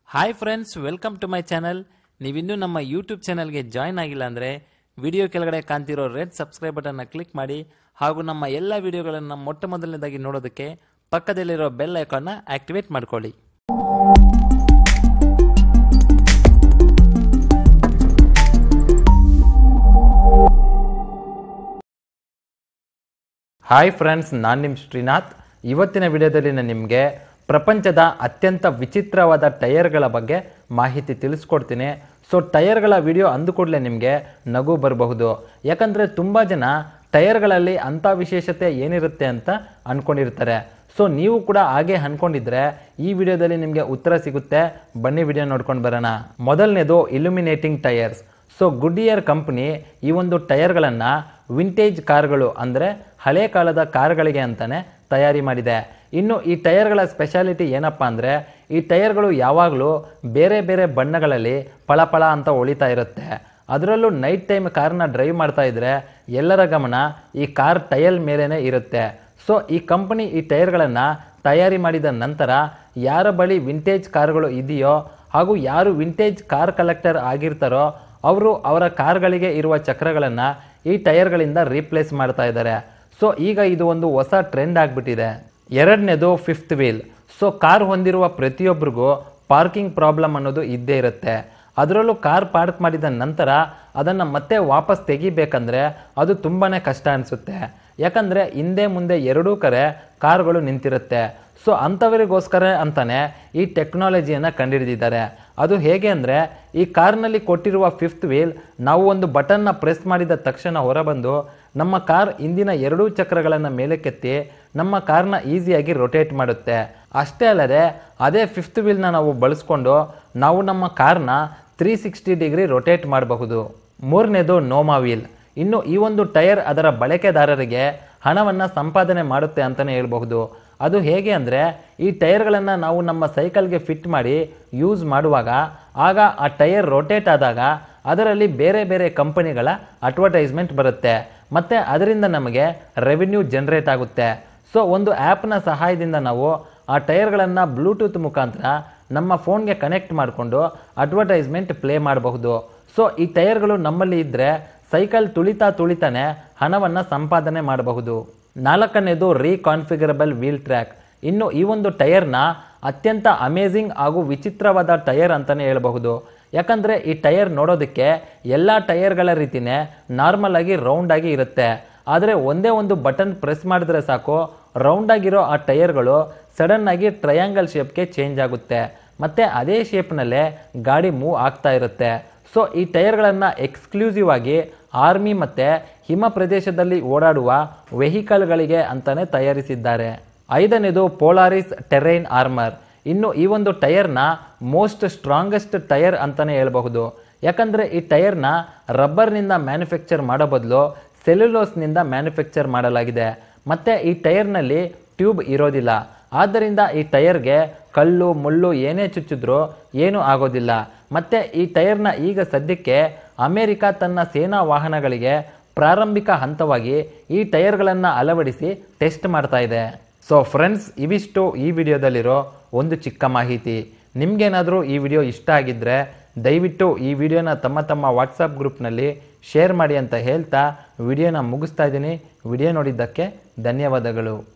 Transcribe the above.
hi friends welcome to my channel ನೀವಿನ್ನೂ ನಮ್ಮ YouTube ಚಾನಲ್ಗೆ ಜಾಯ್ನ್ ಆಗಿಲ್ಲ ಅಂದರೆ ವಿಡಿಯೋ ಕೆಳಗಡೆ ಕಾಣ್ತಿರೋ ರೆಡ್ ಸಬ್ಸ್ಕ್ರೈಬ್ ಬಟನ್ನ ಕ್ಲಿಕ್ ಮಾಡಿ ಹಾಗೂ ನಮ್ಮ ಎಲ್ಲ ವಿಡಿಯೋಗಳನ್ನು ಮೊಟ್ಟ ಮೊದಲನೇದಾಗಿ ನೋಡೋದಕ್ಕೆ ಪಕ್ಕದಲ್ಲಿರೋ ಬೆಲ್ ಐಕಾನ್ನ ಆಕ್ಟಿವೇಟ್ ಮಾಡ್ಕೊಳ್ಳಿ ಹಾಯ್ ಫ್ರೆಂಡ್ಸ್ ನಾನು ನಿಮ್ಮ ಶ್ರೀನಾಥ್ ಇವತ್ತಿನ ವಿಡಿಯೋದಲ್ಲಿ ನಾನು ನಿಮಗೆ ಪ್ರಪಂಚದ ಅತ್ಯಂತ ವಿಚಿತ್ರವಾದ ಟೈರ್ಗಳ ಬಗ್ಗೆ ಮಾಹಿತಿ ತಿಳಿಸ್ಕೊಡ್ತೀನಿ ಸೊ ಟೈರ್ಗಳ ವಿಡಿಯೋ ಅಂದು ಕೂಡಲೇ ನಿಮಗೆ ನಗು ಬರಬಹುದು ಯಾಕಂದರೆ ತುಂಬ ಜನ ಟೈರ್ಗಳಲ್ಲಿ ಅಂಥ ವಿಶೇಷತೆ ಏನಿರುತ್ತೆ ಅಂತ ಅಂದ್ಕೊಂಡಿರ್ತಾರೆ ಸೊ ನೀವು ಕೂಡ ಹಾಗೆ ಅಂದ್ಕೊಂಡಿದ್ರೆ ಈ ವಿಡಿಯೋದಲ್ಲಿ ನಿಮಗೆ ಉತ್ತರ ಸಿಗುತ್ತೆ ಬನ್ನಿ ವಿಡಿಯೋ ನೋಡ್ಕೊಂಡು ಬರೋಣ ಮೊದಲನೇದು illuminating tyres so Goodyear company ಈ ಒಂದು ಟೈರ್ಗಳನ್ನು ವಿಂಟೇಜ್ ಕಾರ್ಗಳು ಅಂದರೆ ಹಳೆ ಕಾಲದ ಕಾರ್ಗಳಿಗೆ ಅಂತಾನೆ ತಯಾರಿ ಮಾಡಿದೆ ಇನ್ನು ಈ ಟೈರ್ಗಳ ಸ್ಪೆಷಾಲಿಟಿ ಏನಪ್ಪ ಅಂದರೆ ಈ ಟೈರ್ಗಳು ಯಾವಾಗಲೂ ಬೇರೆ ಬೇರೆ ಬಣ್ಣಗಳಲ್ಲಿ ಪಳಪಳ ಅಂತ ಹೊಳಿತಾ ಇರುತ್ತೆ ಅದರಲ್ಲೂ ನೈಟ್ ಟೈಮ್ ಕಾರ್ನ ಡ್ರೈವ್ ಮಾಡ್ತಾ ಇದ್ರೆ ಎಲ್ಲರ ಗಮನ ಈ ಕಾರ್ ಟೈರ್ ಮೇಲೇ ಇರುತ್ತೆ ಸೊ ಈ ಕಂಪನಿ ಈ ಟೈರ್ಗಳನ್ನು ತಯಾರಿ ಮಾಡಿದ ನಂತರ ಯಾರ ಬಳಿ ವಿಂಟೇಜ್ ಕಾರ್ಗಳು ಇದೆಯೋ ಹಾಗೂ ಯಾರು ವಿಂಟೇಜ್ ಕಾರ್ ಕಲೆಕ್ಟರ್ ಆಗಿರ್ತಾರೋ ಅವರು ಅವರ ಕಾರ್ಗಳಿಗೆ ಇರುವ ಚಕ್ರಗಳನ್ನು ಈ ಟೈರ್ಗಳಿಂದ ರೀಪ್ಲೇಸ್ ಮಾಡ್ತಾ ಇದ್ದಾರೆ ಸೊ ಈಗ ಇದು ಒಂದು ಹೊಸ ಟ್ರೆಂಡ್ ಆಗಿಬಿಟ್ಟಿದೆ ಎರಡನೇದು ಫಿಫ್ತ್ ವೀಲ್ ಸೊ ಕಾರ್ ಹೊಂದಿರುವ ಪ್ರತಿಯೊಬ್ಬರಿಗೂ ಪಾರ್ಕಿಂಗ್ ಪ್ರಾಬ್ಲಮ್ ಅನ್ನೋದು ಇದ್ದೇ ಇರುತ್ತೆ ಅದರಲ್ಲೂ ಕಾರ್ ಪಾರ್ಕ್ ಮಾಡಿದ ನಂತರ ಅದನ್ನು ಮತ್ತೆ ವಾಪಸ್ ತೆಗಿಬೇಕಂದ್ರೆ ಅದು ತುಂಬಾ ಕಷ್ಟ ಅನಿಸುತ್ತೆ ಯಾಕಂದರೆ ಹಿಂದೆ ಮುಂದೆ ಎರಡೂ ಕಡೆ ಕಾರ್ಗಳು ನಿಂತಿರುತ್ತೆ ಸೊ ಅಂಥವರಿಗೋಸ್ಕರ ಅಂತಾನೆ ಈ ಟೆಕ್ನಾಲಜಿಯನ್ನು ಕಂಡುಹಿಡಿದಿದ್ದಾರೆ ಅದು ಹೇಗೆ ಅಂದರೆ ಈ ಕಾರ್ನಲ್ಲಿ ಕೊಟ್ಟಿರುವ ಫಿಫ್ತ್ ವೀಲ್ ನಾವು ಒಂದು ಬಟನ್ನ ಪ್ರೆಸ್ ಮಾಡಿದ ತಕ್ಷಣ ಹೊರಬಂದು ನಮ್ಮ ಕಾರ್ ಹಿಂದಿನ ಎರಡೂ ಚಕ್ರಗಳನ್ನು ಮೇಲಕ್ಕೆತ್ತಿ ನಮ್ಮ ಕಾರ್ನ ಈಸಿಯಾಗಿ ರೊಟೇಟ್ ಮಾಡುತ್ತೆ ಅಷ್ಟೇ ಅಲ್ಲದೆ ಅದೇ ಫಿಫ್ತ್ ವೀಲ್ನ ನಾವು ಬಳಸ್ಕೊಂಡು ನಾವು ನಮ್ಮ ಕಾರ್ನ ತ್ರೀ ಸಿಕ್ಸ್ಟಿ ಡಿಗ್ರಿ ರೊಟೇಟ್ ಮಾಡಬಹುದು ಮೂರನೇದು ನೋಮಾ ವೀಲ್ ಇನ್ನು ಈ ಒಂದು ಟೈರ್ ಅದರ ಬಳಕೆದಾರರಿಗೆ ಹಣವನ್ನು ಸಂಪಾದನೆ ಮಾಡುತ್ತೆ ಅಂತಲೇ ಹೇಳ್ಬಹುದು ಅದು ಹೇಗೆ ಅಂದರೆ ಈ ಟೈರ್ಗಳನ್ನು ನಾವು ನಮ್ಮ ಸೈಕಲ್ಗೆ ಫಿಟ್ ಮಾಡಿ ಯೂಸ್ ಮಾಡುವಾಗ ಆಗ ಆ ಟೈರ್ ರೊಟೇಟ್ ಆದಾಗ ಅದರಲ್ಲಿ ಬೇರೆ ಬೇರೆ ಕಂಪನಿಗಳ ಅಡ್ವರ್ಟೈಸ್ಮೆಂಟ್ ಬರುತ್ತೆ ಮತ್ತು ಅದರಿಂದ ನಮಗೆ ರೆವಿನ್ಯೂ ಜನ್ರೇಟ್ ಆಗುತ್ತೆ ಸೊ ಒಂದು ಆ್ಯಪ್ನ ಸಹಾಯದಿಂದ ನಾವು ಆ ಟೈರ್ಗಳನ್ನು ಬ್ಲೂಟೂತ್ ಮುಖಾಂತರ ನಮ್ಮ ಫೋನ್ಗೆ ಕನೆಕ್ಟ್ ಮಾಡಿಕೊಂಡು ಅಡ್ವರ್ಟೈಸ್ಮೆಂಟ್ ಪ್ಲೇ ಮಾಡಬಹುದು ಸೊ ಈ ಟೈರ್ಗಳು ನಮ್ಮಲ್ಲಿ ಇದ್ದರೆ ಸೈಕಲ್ ತುಳಿತಾ ತುಳಿತಾನೆ ಹಣವನ್ನು ಸಂಪಾದನೆ ಮಾಡಬಹುದು ನಾಲ್ಕನೇದು ರೀಕಾನ್ಫಿಗರಬಲ್ ವೀಲ್ ಟ್ರ್ಯಾಕ್ ಇನ್ನು ಈ ಒಂದು ಟೈರ್ನ ಅತ್ಯಂತ ಅಮೇಝಿಂಗ್ ಹಾಗೂ ವಿಚಿತ್ರವಾದ ಟೈರ್ ಅಂತಲೇ ಹೇಳಬಹುದು ಯಾಕಂದರೆ ಈ ಟೈರ್ ನೋಡೋದಕ್ಕೆ ಎಲ್ಲ ಟೈರ್ಗಳ ರೀತಿಯೇ ನಾರ್ಮಲ್ ಆಗಿ ರೌಂಡ್ ಆಗಿ ಇರುತ್ತೆ ಆದರೆ ಒಂದೇ ಒಂದು ಬಟನ್ ಪ್ರೆಸ್ ಮಾಡಿದ್ರೆ ಸಾಕು ರೌಂಡ್ ಆಗಿರೋ ಆ ಟೈರ್ಗಳು ಸಡನ್ ಆಗಿ ಟ್ರಯಾಂಗಲ್ ಶೇಪ್ಗೆ ಚೇಂಜ್ ಆಗುತ್ತೆ ಮತ್ತು ಅದೇ ಶೇಪ್ನಲ್ಲೇ ಗಾಡಿ ಮೂವ್ ಆಗ್ತಾ ಇರುತ್ತೆ ಸೊ ಈ ಟೈರ್ಗಳನ್ನು ಎಕ್ಸ್ಕ್ಲೂಸಿವ್ ಆಗಿ ಆರ್ಮಿ ಮತ್ತು ಹಿಮ ಪ್ರದೇಶದಲ್ಲಿ ಓಡಾಡುವ ವೆಹಿಕಲ್ಗಳಿಗೆ ಅಂತಲೇ ತಯಾರಿಸಿದ್ದಾರೆ ಐದನೇದು ಪೋಲಾರಿಸ್ ಟೆರೈನ್ ಆರ್ಮರ್ ಇನ್ನು ಈ ಒಂದು ಟೈರ್ನ ಮೋಸ್ಟ್ ಸ್ಟ್ರಾಂಗೆಸ್ಟ್ ಟೈರ್ ಅಂತಲೇ ಹೇಳಬಹುದು ಯಾಕಂದರೆ ಈ ಟೈರ್ನ ರಬ್ಬರ್ನಿಂದ ಮ್ಯಾನುಫ್ಯಾಕ್ಚರ್ ಮಾಡೋ ಬದಲು ಸೆಲ್ಯುಲೋಸ್ನಿಂದ ಮ್ಯಾನುಫ್ಯಾಕ್ಚರ್ ಮಾಡಲಾಗಿದೆ ಮತ್ತು ಈ ಟೈರ್ನಲ್ಲಿ ಟ್ಯೂಬ್ ಇರೋದಿಲ್ಲ ಆದ್ದರಿಂದ ಈ ಟೈರ್ಗೆ ಕಲ್ಲು ಮುಳ್ಳು ಏನೇ ಚುಚ್ಚಿದ್ರೂ ಏನೂ ಆಗೋದಿಲ್ಲ ಮತ್ತು ಈ ಟೈರ್ನ ಈಗ ಸದ್ಯಕ್ಕೆ ಅಮೆರಿಕ ತನ್ನ ಸೇನಾ ವಾಹನಗಳಿಗೆ ಪ್ರಾರಂಭಿಕ ಹಂತವಾಗಿ ಈ ಟೈರ್ಗಳನ್ನು ಅಳವಡಿಸಿ ಟೆಸ್ಟ್ ಮಾಡ್ತಾ ಇದೆ ಸೊ ಫ್ರೆಂಡ್ಸ್ ಇವಿಷ್ಟು ಈ ವಿಡಿಯೋದಲ್ಲಿರೋ ಒಂದು ಚಿಕ್ಕ ಮಾಹಿತಿ ನಿಮಗೇನಾದರೂ ಈ ವಿಡಿಯೋ ಇಷ್ಟ ಆಗಿದ್ದರೆ ದಯವಿಟ್ಟು ಈ ವಿಡಿಯೋನ ತಮ್ಮ ತಮ್ಮ ವಾಟ್ಸಪ್ ಗ್ರೂಪ್ನಲ್ಲಿ ಶೇರ್ ಮಾಡಿ ಅಂತ ಹೇಳ್ತಾ ವಿಡಿಯೋನ ಮುಗಿಸ್ತಾ ಇದ್ದೀನಿ ವಿಡಿಯೋ ನೋಡಿದ್ದಕ್ಕೆ ಧನ್ಯವಾದಗಳು